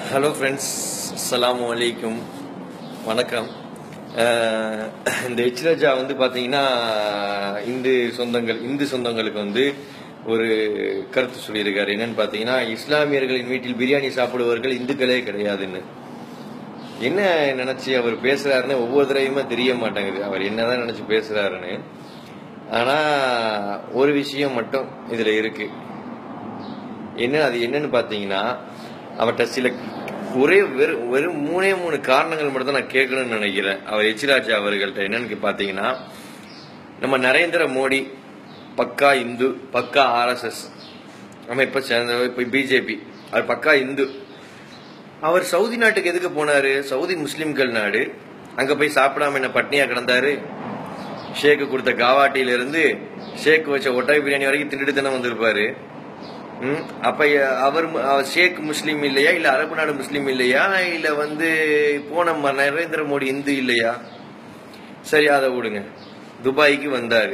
Hello friends அஸ்ஸலாமு அலைக்கும் வணக்கம் அஹ், இந்த எச்ராஜா வந்து பார்த்தீங்கன்னா இந்து சொந்தங்கள் இந்து சொந்தங்களுக்கு வந்து ஒரு கருத்து சொல்லியிருக்காரு என்னன்னு பார்த்தீங்கன்னா இஸ்லாமியர்களின் வீட்டில் பிரியாணி சாப்பிடுவர்கள் இந்துக்களே கிடையாதுன்னு என்ன நினைச்சு அவர் பேசுறாருன்னு ஒவ்வொரு தடவையுமே தெரிய மாட்டேங்குது அவர் என்னதான் நினைச்சு பேசுறாருன்னு ஆனா ஒரு விஷயம் மட்டும் இதுல இருக்கு என்ன அது என்னன்னு பாத்தீங்கன்னா அவர்கிட்ட சில ஒரே வெறும் வெறும் மூணே மூணு காரணங்கள் மட்டும் தான் நான் கேட்கணும்னு நினைக்கிறேன் அவர் எச்ராஜா அவர்கள்ட்ட என்னன்னு பாத்தீங்கன்னா நம்ம நரேந்திர மோடி பக்கா இந்து பக்கா ஆர்எஸ்எஸ் அமைப்பை சேர்ந்த இப்போ பிஜேபி அவர் பக்கா இந்து அவர் சவுதி நாட்டுக்கு எதுக்கு போனாரு சவுதி முஸ்லிம்கள் நாடு அங்க போய் சாப்பிடாம என்ன பட்னியா கிடந்தாரு ஷேக்கு கொடுத்த காவாட்டியில இருந்து ஷேக் வச்ச ஒட்டாய் பிரியாணி வரைக்கும் தின்னுட்டு தானே வந்திருப்பாரு ம், அப்ப அஹ், அவர் மு- அவர் ஷேக் முஸ்லீம் இல்லையா இல்ல அரபு நாடு முஸ்லீம் இல்லையா இல்ல வந்து போன ம- நரேந்திர மோடி இந்து இல்லையா சரி அதை விடுங்க துபாய்க்கு வந்தாரு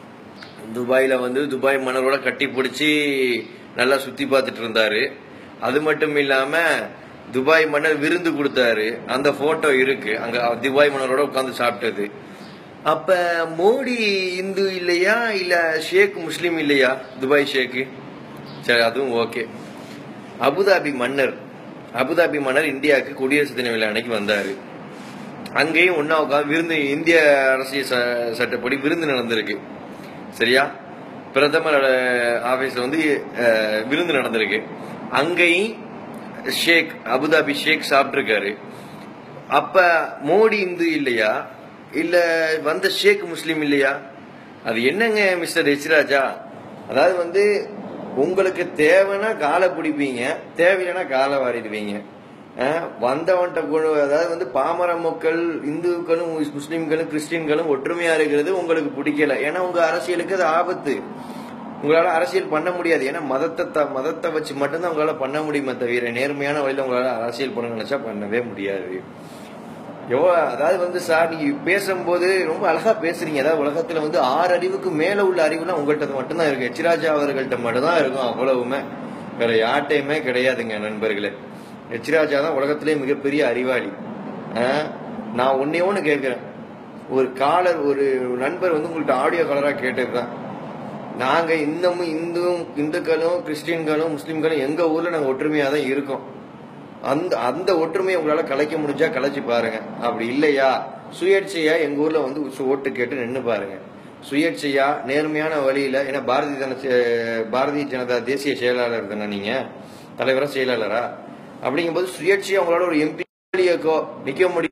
துபாயில வந்து துபாய் மன்னரோட கட்டி பிடிச்சி நல்லா சுத்தி பார்த்துட்டு இருந்தாரு அது மட்டும் இல்லாம துபாய் மன்னர் விருந்து கொடுத்தாரு அந்த போட்டோ இருக்கு அங்க துபாய் மன்னரோட உட்கார்ந்து சாப்பிட்டது அப்ப மோடி இந்து இல்லையா இல்ல ஷேக் முஸ்லீம் இல்லையா துபாய் ஷேக்கு சரி அதுவும் ஓகே அபுதாபி மன்னர் அபுதாபி மன்னர் இந்தியாவுக்கு குடியரசு தின விழா அன்னைக்கு வந்தாரு அங்கேயும் ஒன்னா உட்காந்து விருந்து இந்திய அரசியல் ச- சட்டப்படி விருந்து நடந்திருக்கு சரியா பிரதமர் ஆபீஸ்ல வந்து அஹ், விருந்து நடந்திருக்கு அங்கேயும் ஷேக் அபுதாபி ஷேக் சாப்பிட்டிருக்காரு அப்ப மோடி இந்து இல்லையா இல்ல வந்த ஷேக் முஸ்லீம் இல்லையா அது என்னங்க மிஸ்டர் எச்ராஜா அதாவது வந்து உங்களுக்கு தேவைன்னா காலை பிடிப்பீங்க தேவையில்லைன்னா காலை வாரிடுவீங்க அஹ், வந்தவன்ட்ட கொண்டு- அதாவது வந்து பாமர மக்கள் இந்துக்களும் முஸ்- முஸ்லிம்களும் கிறிஸ்டின்களும் ஒற்றுமையா இருக்கிறது உங்களுக்கு பிடிக்கல ஏன்னா உங்க அரசியலுக்கு அது ஆபத்து உங்களால அரசியல் பண்ண முடியாது ஏன்னா மதத்தை த- மதத்தை வச்சு மட்டும்தான் உங்களால பண்ண முடியுமே தவிர நேர்மையான வழியில உங்களால அரசியல் பண்ண நினைச்சா பண்ணவே முடியாது எவ்வளோ அதாவது வந்து சார் நீங்க பேசும்போது ரொம்ப அழகா பேசுறீங்க அதாவது உலகத்துல வந்து ஆறு அறிவுக்கு மேல உள்ள அறிவுலாம் உங்கள்கிட்ட மட்டும்தான் இருக்கு எச்ராஜா அவர்கள்ட்ட மட்டும்தான் இருக்கும் அவ்வளவுமே வேற யார்ட்டையுமே கிடையாதுங்க நண்பர்களே எச்ராஜா தான் உலகத்திலே மிகப்பெரிய அறிவாளி ஆ? நான் ஒன்னே ஒன்று கேட்கிறேன் ஒரு காலர் ஒரு நண்பர் வந்து உங்கள்ட்ட ஆடியோ காலரா கேட்டதுதான் நாங்க இன்னமும் இந்துவும் இந்துக்களும் கிறிஸ்டின்களும் முஸ்லிம்களும் எங்க ஊர்ல நாங்க ஒற்றுமையா தான் இருக்கோம் அந்த அந்த ஒற்றுமையை உங்களால கலைக்க முடிஞ்சா கலைச்சு பாருங்க அப்படி இல்லையா சுயேட்சையா எங்க ஊர்ல வந்து சு- ஓட்டு கேட்டு நின்னு பாருங்க சுயேட்சையா நேர்மையான வழியில ஏன்னா பாரதிய ஜன பாரதிய ஜனதா தேசிய செயலாளர் தானே நீங்க தலைவரா செயலாளரா அப்படிங்கும்போது சுயேட்சையா உங்களால ஒரு எம்பி நிக்க முடியும்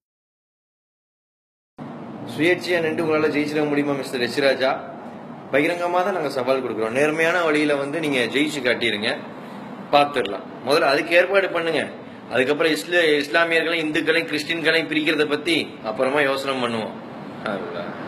சுயேட்சையா நின்று உங்களால ஜெயிச்சிட முடியுமா மிஸ்டர் எச்ராஜா பகிரங்கமா தான் நாங்க சவால் கொடுக்குறோம் நேர்மையான வழியில வந்து நீங்க ஜெயிச்சு காட்டிடுங்க பார்த்துடலாம் முதல்ல அதுக்கு ஏற்பாடு பண்ணுங்க அதுக்கப்புறம் இஸ்ல இஸ்லாமியர்களையும் இந்துக்களையும் கிறிஸ்டின்களையும் பிரிக்கிறத பத்தி அப்புறமா யோசனை பண்ணுவோம் அவ்வளவுதான்.